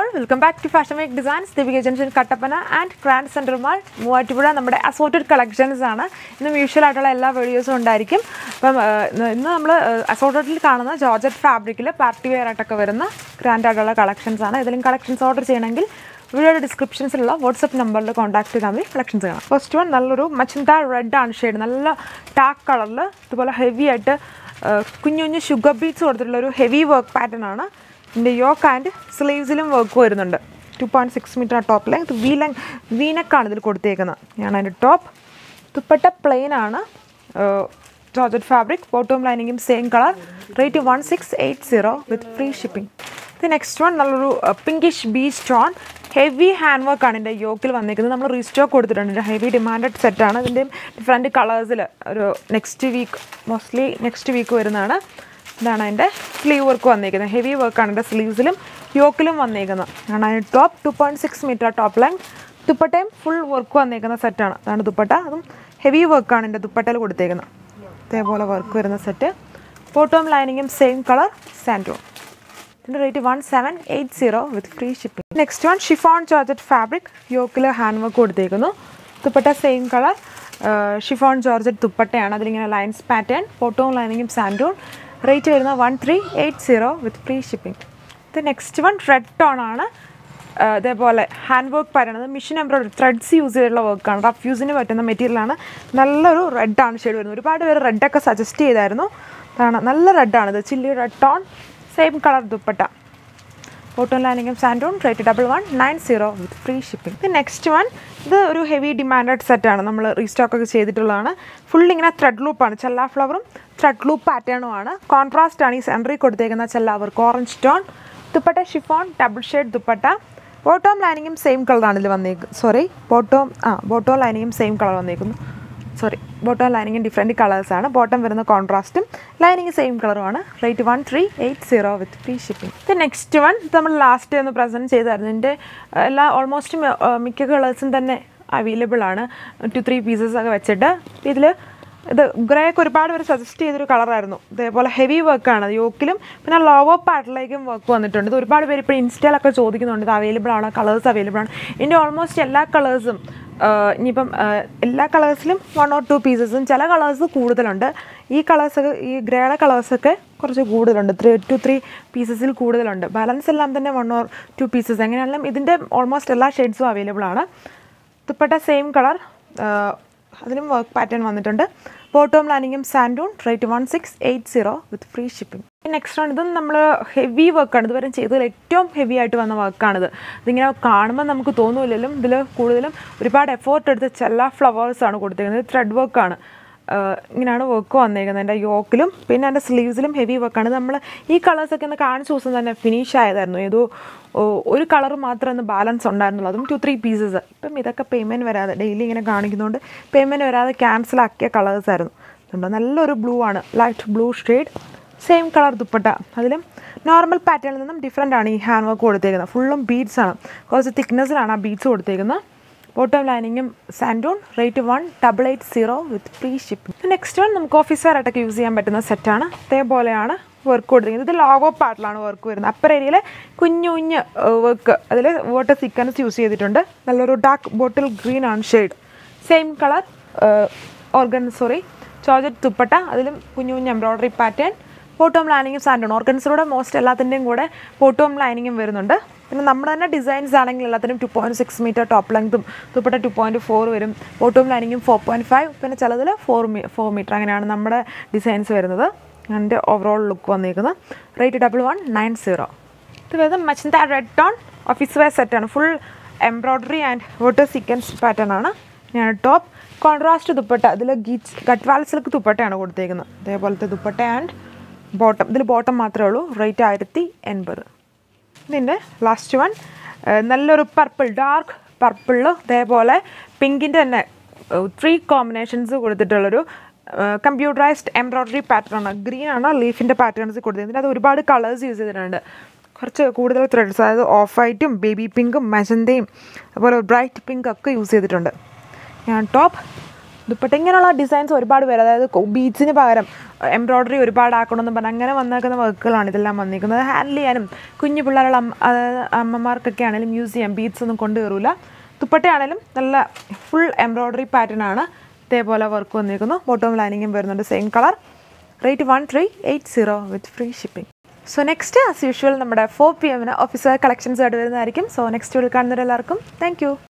welcome back to fashion make designs Deepika junction Kattappana and grand centre mall Muvattupuzha നമ്മുടെ assorted collections ആണ് ഇന്ന് മ്യൂഷ്വൽ ആയിട്ടുള്ള എല്ലാ വീഡിയോസും ഉണ്ടായിരിക്കും അപ്പം ആ, ഇന്ന് ഇന്ന് നമ്മൾ അസോർട്ടഡിൽ കാണുന്ന ജോർജറ്റ് ഫാബ്രിക്കിൽ പാർട്ടി വെയർ ആയിട്ടൊക്കെ വരുന്ന ഗ്രാൻഡ് ആയിട്ടുള്ള കളക്ഷൻസ് ആണ് ഇതിലും കളക്ഷൻസ് ഓർഡർ ചെയ്യണമെങ്കിൽ വീഡിയോയുടെ ഡിസ്ക്രിപ്ഷൻസിലുള്ള വാട്സപ്പ് നമ്പറിൽ കോൺടാക്ട് ചെയ്താൽ മതി കളക്ഷൻസ് കാണാം ഫസ്റ്റ് വൺ നല്ലൊരു മച്ചിന്ത റെഡ് ആണ് ഷെയ്ഡ് നല്ല ടാക്ക് കളറിൽ ഇതുപോലെ ഹെവി ആയിട്ട് ആ, കുഞ്ഞു കുഞ്ഞു ഷുഗർ ബീറ്റ്സ് കൊടുത്തിട്ടുള്ള ഒരു ഹെവി വർക്ക് പാറ്റേൺ ആണ് ഇതിൻ്റെ യോക്ക് ആൻഡ് സ്ലീവ്സിലും വർക്ക് വരുന്നുണ്ട് two point six metre top length വി ലെങ് വീനക്കാണ് ഇതിൽ കൊടുത്തേക്കുന്നത് ഞാൻ അതിൻ്റെ ടോപ്പ് ദുപ്പട്ട പ്ലെയിൻ ആണ് ജോർജറ്റ് ഫാബ്രിക് ബോട്ടം ലൈനിങ്ങും same colour rate one six eight zero with free shipping ഇത് നെക്സ്റ്റ് വൺ നല്ലൊരു പിങ്കിഷ് ബീ സ്റ്റോൺ ഹെവി ഹാൻഡ് വർക്ക് ആണ് ഇതിൻ്റെ യോക്കിൽ വന്നിരിക്കുന്നത് നമ്മൾ റീസ്റ്റോക്ക് കൊടുത്തിട്ടുണ്ട് ഹെവി ഡിമാൻഡഡ് സെറ്റാണ് ഇതിൻ്റെ ഡിഫറെൻറ്റ് കളേഴ്സിൽ ഒരു next week mostly next week വരുന്നതാണ് ഇതാണ് അതിൻ്റെ സ്ലീവ് വർക്ക് വന്നിരിക്കുന്നത് ഹെവി വർക്കാണ് എൻ്റെ സ്ലീവ്സിലും യോക്കിലും വന്നിരിക്കുന്നത് ആണ് അതിന് top two point six metre top length ദുപ്പട്ടയും ഫുൾ വർക്ക് വന്നിരിക്കുന്ന സെറ്റാണ് അതാണ് ദുപ്പട്ട അതും ഹെവി വർക്കാണ് എൻ്റെ ദുപ്പട്ടയിൽ കൊടുത്തേക്കുന്നത് ഇതേപോലെ വർക്ക് വരുന്ന സെറ്റ് ബോട്ടോം ലൈനിങ്ങും സെയിം കളർ സാൻഡോൺ ഇതിൻ്റെ rate one seven eight zero with free shipping next one chiffon georgette fabric യോക്കിൽ ഹാൻഡ് വർക്ക് കൊടുത്തേക്കുന്നു dupatta same colour chiffon georgette ദുപ്പട്ടയാണ് അതിലിങ്ങനെ ലൈൻസ് പാറ്റേൺ ഫോട്ടോവും ലൈനിങ്ങും സാൻഡൂൺ റേറ്റ് വരുന്നത് one three eight zero with free shipping ഇത് next one red tone ആണ് ആ, ഇതേപോലെ ഹാൻഡ് വർക്ക് പറയുന്നത് മിഷൻ എംബ്രോയിഡറി ത്രെഡ്സ് യൂസ് ചെയ്തിട്ടുള്ള വർക്കാണ് റഫ് യൂസിന് പറ്റുന്ന മെറ്റീരിയലാണ് നല്ലൊരു റെഡാണ് ഷെയ്ഡ് വരുന്നത് ഒരുപാട് പേര് റെഡൊക്കെ സജസ്റ്റ് ചെയ്തായിരുന്നു അതാണ് നല്ല റെഡാണ് ഇത് chilli red tone same colour dupatta ഫോട്ടോ ലാനിങ്ങും സാൻഡോൺ rate double one nine zero with free shipping ഇത് നെക്സ്റ്റ് വൺ ഇത് ഒരു ഹെവി ഡിമാൻഡഡ് സെറ്റാണ് നമ്മൾ റീസ്റ്റോക്ക് ഒക്കെ ചെയ്തിട്ടുള്ളതാണ് ഫുൾ ഇങ്ങനെ ത്രെഡ് ലൂപ്പാണ് ചെല്ലാ ഫ്ലവറും ത്രെഡ് ലൂപ്പ് പാറ്റേണും ആണ് കോൺട്രാസ്റ്റ് ആണ് ഈ സെൻറ്ററിൽ കൊടുത്തേക്കുന്ന ചെല്ലാ work orange tone dupatta chiffon double shade dupatta bottom ലൈനിങ്ങും സെയിം കളറാണ് ഇതിൽ വന്നേക്കുന്നത് സോറി ബോട്ടോം ആ ബോട്ടോം ലൈനിങ്ങും സെയിം കളർ വന്നേക്കുന്നു സോറി ബോട്ടം ലൈനിങ്ങും ഡിഫറെൻറ്റ് കളേഴ്സാണ് ബോട്ടം വരുന്ന കോൺട്രാസ്റ്റും ലൈനിങ് സെയിം കളറുമാണ് rate one three eight zero with free shipping ഇത് നെക്സ്റ്റ് വൺ ഇത് നമ്മൾ ലാസ്റ്റ് ഒന്ന് പ്രസൻറ്റ് ചെയ്തായിരുന്നു ഇതിൻ്റെ എല്ലാ ഓൾമോസ്റ്റ് മിക്ക കളേഴ്സും തന്നെ അവൈലബിൾ ആണ് ടു ത്രീ പീസസ് ഒക്കെ വെച്ചിട്ട് ഇതിൽ ഇത് ഗ്രേ ഒക്കെ ഒരുപാട് പേര് സജസ്റ്റ് ചെയ്തൊരു കളറായിരുന്നു ഇതേപോലെ ഹെവി വർക്കാണ് യോക്കിലും പിന്നെ ലോവർ പാർട്ടിലേക്കും വർക്ക് വന്നിട്ടുണ്ട് ഇത് ഒരുപാട് പേര് ഇപ്പോൾ ഇൻസ്റ്റയിലൊക്കെ ചോദിക്കുന്നുണ്ട് ഇത് അവൈലബിൾ ആണ് കളേഴ്സ് അവൈലബിൾ ആണ് ഇതിൻ്റെ ഓൾമോസ്റ്റ് എല്ലാ കളേഴ്സും ഇനിയിപ്പം ആഹ് എല്ലാ കളേഴ്സിലും വൺ ഓർ ടു പീസസും ചില കളേഴ്സ് കൂടുതലുണ്ട് ഈ കളേഴ്സൊക്കെ ഈ ഗ്രേയുടെ കളേഴ്സൊക്കെ കുറച്ച് കൂടുതലുണ്ട് ത്രീ ടു ത്രീ പീസസിൽ കൂടുതലുണ്ട് ബാലൻസ് എല്ലാം തന്നെ വൺ ഓർ ടു പീസസ് എങ്ങനെയാണെങ്കിലും ഇതിൻ്റെ ഓൾമോസ്റ്റ് എല്ലാ ഷെയ്ഡ്സും അവൈലബിൾ ആണ് ദുപ്പട്ട സെയിം കളർ അതിലും വർക്ക് പാറ്റേൺ വന്നിട്ടുണ്ട് ബോട്ടോം ലൈനിങ്ങും സാൻഡൂൺ rate one six eight zero with free shipping next ആണ് ഇതും നമ്മൾ ഹെവി വർക്കാണ് ഇതുവരെ ചെയ്തതിൽ ഏറ്റവും ഹെവി ആയിട്ട് വന്ന വർക്കാണിത് ഇതിങ്ങനെ കാണുമ്പോൾ നമുക്ക് തോന്നൂലെങ്കിലും ഇതിൽ കൂടുതലും ഒരുപാട് എഫേർട്ട് എടുത്ത് ചെല്ല ഫ്ലവേഴ്സാണ് കൊടുത്തിരിക്കുന്നത് ത്രെഡ് വർക്കാണ് ഇങ്ങനെയാണ് വർക്ക് വന്നേക്കുന്നത് എൻ്റെ യോക്കിലും പിന്നെ എൻ്റെ സ്ലീവ്സിലും ഹെവി വർക്കാണ് നമ്മൾ ഈ കളേഴ്സൊക്കെ ഒന്ന് കാണിച്ച ദിവസം തന്നെ ഫിനിഷ് ആയതായിരുന്നു ഏതോ ഓ, ഒരു കളർ മാത്രമേ ഒന്ന് ബാലൻസ് ഉണ്ടായിരുന്നുള്ളൂ അതും ടു ത്രീ പീസസ് ഇപ്പം ഇതൊക്കെ പേയ്മെൻറ്റ് വരാതെ ഡെയിലി ഇങ്ങനെ കാണിക്കുന്നതുകൊണ്ട് പേയ്മെൻറ്റ് വരാതെ ക്യാൻസൽ ആക്കിയ കളേഴ്സ് ആയിരുന്നു അതുകൊണ്ട് നല്ലൊരു ബ്ലൂ ആണ് light blue shade same colour dupatta അതിലും നോർമൽ പാറ്റേണിൽ നിന്നും ഡിഫറെൻ്റ് ആണ് ഈ ഹാൻഡ് വർക്ക് കൊടുത്തേക്കുന്നത് ഫുള്ളും ബീഡ്സ് ആണ് കുറച്ച് തിക്നെസ്സിലാണ് ആ ബീഡ്സ് കൊടുത്തേക്കുന്നത് ബോട്ടം ലൈനിങ്ങും സാൻഡൂൺ rate one double eight zero with free shipping next one നമുക്ക് ഓഫീസ് വെയറായിട്ടൊക്കെ യൂസ് ചെയ്യാൻ പറ്റുന്ന സെറ്റാണ് ഇതേപോലെയാണ് വർക്ക് കൊടുത്തിരിക്കുന്നത് ഇത് ലോഗോ പാർട്ടിലാണ് വർക്ക് വരുന്നത് അപ്പർ ഏരിയയിൽ കുഞ്ഞു കുഞ്ഞ് വർക്ക് അതിൽ വാട്ടർ സീക്വൻസ് യൂസ് ചെയ്തിട്ടുണ്ട് നല്ലൊരു ഡാർക്ക് ബോട്ടിൽ ഗ്രീൻ ആണ് ഷെയ്ഡ് സെയിം കളർ ഓർഗൻ സോറി ചോജറ്റ് തുപ്പട്ട അതിലും കുഞ്ഞു കുഞ്ഞ് എംബ്രോയ്ഡറി പാറ്റേൺ ബോട്ടോം ലൈനിങ്ങും സാൻഡോൺ ഓർഗൻസിലൂടെ മോസ്റ്റ് എല്ലാത്തിൻ്റെയും കൂടെ ബോട്ടോം ലൈനിങ്ങും വരുന്നുണ്ട് പിന്നെ നമ്മുടെ തന്നെ ഡിസൈൻസ് ആണെങ്കിൽ എല്ലാത്തിനും two point six metre top ലെങ്തും ദുപ്പട്ട ടു പോയിൻറ്റ് ഫോർ വരും ബോട്ടോം ലൈനിങ്ങും ഫോർ പോയിൻറ്റ് ഫൈവ് പിന്നെ ചിലതിൽ ഫോർ മീ ഫോർ മീറ്റർ അങ്ങനെയാണ് നമ്മുടെ ഡിസൈൻസ് വരുന്നത് അതിൻ്റെ ഓവറോൾ ലുക്ക് വന്നിരിക്കുന്നത് rate double one nine zero ഇത് വരുന്നത് മച്ചിന്ത റെഡ് ടോൺ ഓഫീസ് വെയർ സെറ്റാണ് full embroidery and water sequins pattern ആണ് ഞാൻ ടോപ്പ് കോൺട്രാസ്റ്റ് ദുപ്പട്ട ഇതിൽ ഗീച്ച് ഗട്ട്വാൽ സിൽക്ക് ദുപ്പട്ടയാണ് കൊടുത്തേക്കുന്നത് അതേപോലത്തെ ദുപ്പട്ട ആൻഡ് ബോട്ടം ഇതിൽ ബോട്ടം മാത്രമേ ഉള്ളൂ റേറ്റ് ആയിരത്തി എൺപത് ഇതിൻ്റെ ലാസ്റ്റ് വൺ നല്ലൊരു പർപ്പിൾ ഡാർക്ക് പർപ്പിളിൽ ഇതേപോലെ പിങ്കിൻ്റെ തന്നെ ത്രീ കോമ്പിനേഷൻസ് കൊടുത്തിട്ടുള്ളൊരു കമ്പ്യൂട്ടറൈസ്ഡ് എംബ്രോയ്ഡറി പാറ്റേൺ ആണ് ഗ്രീൻ ആണ് ലീഫിൻ്റെ പാറ്റേൺസ് കൊടുത്തിട്ടുണ്ട് അത് ഒരുപാട് കളേഴ്സ് യൂസ് ചെയ്തിട്ടുണ്ട് കുറച്ച് കൂടുതൽ ത്രെഡ്സ് അതായത് ഓഫ് വൈറ്റും ബേബി പിങ്കും മജന്തയും അതുപോലെ ബ്രൈറ്റ് പിങ്ക് ഒക്കെ യൂസ് ചെയ്തിട്ടുണ്ട് ഞാൻ ടോപ്പ് ദുപ്പട്ട ഇങ്ങനെയുള്ള ഡിസൈൻസ് ഒരുപാട് പേര് അതായത് ബീഡ്സിന് പകരം എംബ്രോയ്ഡറി ഒരുപാട് ആക്കണമെന്ന് പറഞ്ഞ് അങ്ങനെ വന്നേക്കുന്ന വർക്കുകളാണ് ഇതെല്ലാം വന്നിരിക്കുന്നത് ഹാൻഡിൽ ചെയ്യാനും കുഞ്ഞു പിള്ളേരുള്ള അമ്മ അതായത് അമ്മമാർക്കൊക്കെ ആണെങ്കിലും യൂസ് ചെയ്യാം ബീഡ്സ് ഒന്നും കൊണ്ടുവരില്ല ദുപ്പട്ടയാണെങ്കിലും നല്ല ഫുൾ എംബ്രോയ്ഡറി പാറ്റേൺ ആണ് ഇതേപോലെ വർക്ക് വന്നിരിക്കുന്നു ബോട്ടം ലൈനിങ്ങും വരുന്നുണ്ട് same colour rate one three eight zero with free shipping so next as usual നമ്മുടെ ഫോർ പി എമ്മിന് ഓഫീസർ കളക്ഷൻസ് ആയിട്ട് വരുന്നതായിരിക്കും സോ നെക്സ്റ്റ് വീഡിയോ കാണുന്നവരെല്ലാവർക്കും താങ്ക് യു